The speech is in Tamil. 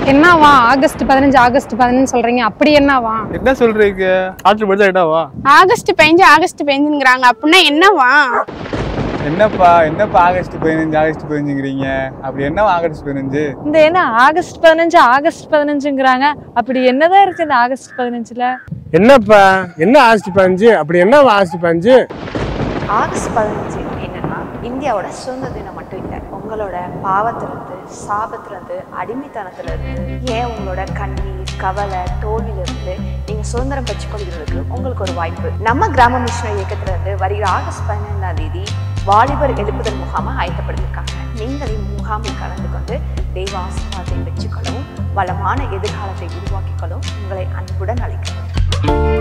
என்னவா ஆகஸ்ட் பதினஞ்சு ஆகஸ்ட் பதினஞ்சு சொல்றீங்க அப்படி என்னவா என்ன சொல்றீங்க ஆற்று படிச்சா என்னவா ஆகஸ்ட் பதினஞ்சு ஆகஸ்ட் பதினஞ்சுங்கிறாங்க அப்படின்னா என்னவா என்னப்பா என்னப்பா ஆகஸ்ட் பதினஞ்சு ஆகஸ்ட் பதினஞ்சுங்கிறீங்க அப்படி என்னவா ஆகஸ்ட் பதினஞ்சு இந்த என்ன ஆகஸ்ட் பதினஞ்சு ஆகஸ்ட் பதினஞ்சுங்கிறாங்க அப்படி என்னதான் இருக்கு இந்த ஆகஸ்ட் பதினஞ்சுல என்னப்பா என்ன ஆகஸ்ட் பதினஞ்சு அப்படி என்ன ஆகஸ்ட் பதினஞ்சு ஆகஸ்ட் பதினஞ்சு என்னன்னா இந்தியாவோட சுதந்திர தினம் மட்டும் இல்லை உங்களோட பாவத்திலிருந்து சாபத்திலிருந்து அடிமைத்தனத்திலிருந்து ஏன் உங்களோட கண்ணீர் கவலை தோல்வியிலிருந்து நீங்கள் சுதந்திரம் பெற்றுக்கொள்கிறதுக்கு உங்களுக்கு ஒரு வாய்ப்பு நம்ம கிராம மிஷினரி இயக்கத்திலிருந்து வருகிற ஆகஸ்ட் பதினைந்தாம் தேதி வாலிபர் எழுப்புதல் முகாமை ஆயத்தப்படுத்தியிருக்காங்க நீங்கள் இம்முகாமில் கலந்து கொண்டு தெய்வ ஆசீர்வாதத்தை பெற்றுக்கொள்ளவும் வளமான எதிர்காலத்தை உருவாக்கிக் கொள்ளவும் உங்களை அன்புடன் அழைக்கிறோம்